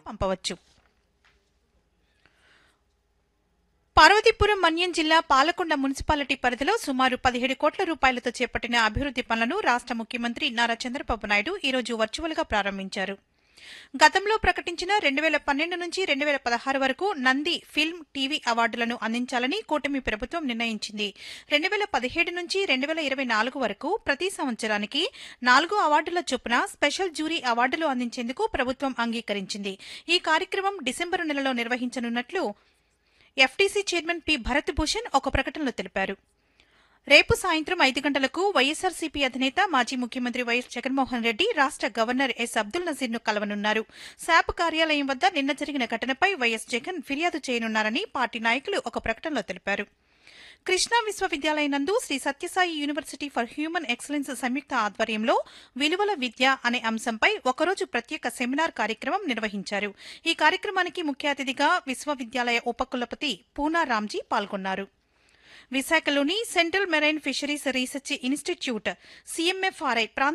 పంపవచ్చు పార్వతీపురం మన్యం జిల్లా పాలకొండ మున్సిపాలిటీ పరిధిలో సుమారు పదిహేడు కోట్ల రూపాయలతో చేపట్టిన అభివృద్ది పనులను రాష్ట ముఖ్యమంత్రి నారా చంద్రబాబు నాయుడు ఈ రోజు వర్చువల్ గా ప్రారంభించారు గతంలో ప్రకటించిన రెండు వేల పన్నెండు నుంచి రెండు వేల పదహారు వరకు నంది ఫిల్మ్ టీవీ అవార్డులను అందించాలని కూటమి ప్రభుత్వం నిర్ణయించింది రెండు వేల పదిహేడు నుంచి రెండు వేల ఇరవై నాలుగు వరకు ప్రతి సంవత్సరానికి నాలుగు అవార్డుల చొప్పున స్పెషల్ జ్యూరీ అవార్డులు అందించేందుకు ప్రభుత్వం అంగీకరించింది ఈ కార్యక్రమం డిసెంబరు నెలలో నిర్వహించనున్నట్లు FTC chairman P Bharat Bhushan ఒక ప్రకటనలో తెలిపారు రేపు సాయంత్రం ఐదు గంటలకు వైఎస్సార్సీపీ అధినేత మాజీ ముఖ్యమంత్రి వైఎస్ జగన్మోహన్ రెడ్డి రాష్ట గవర్నర్ ఎస్ అబ్దుల్ నజీర్ ను కలవనున్నారు శాప్ కార్యాలయం వద్ద నిన్న జరిగిన ఘటనపై వైఎస్ జగన్ ఫిర్యాదు చేయనున్నారని పార్టీ నాయకులు ఒక ప్రకటనలో తెలిపారు కృష్ణా విశ్వవిద్యాలయం నందు Sri Sathya Sai university for human excellence సంయుక్త ఆధ్వర్యంలో విలువల విద్య అనే అంశంపై ఒకరోజు ప్రత్యేక సెమినార్ కార్యక్రమం నిర్వహించారు ఈ కార్యక్రమానికి ముఖ్య అతిథిగా విశ్వవిద్యాలయ ఉపకులపతి పూనా రామ్జీ పాల్గొన్నారు విశాఖలోని central marine fisheries research institute CMFRI ప్రాంత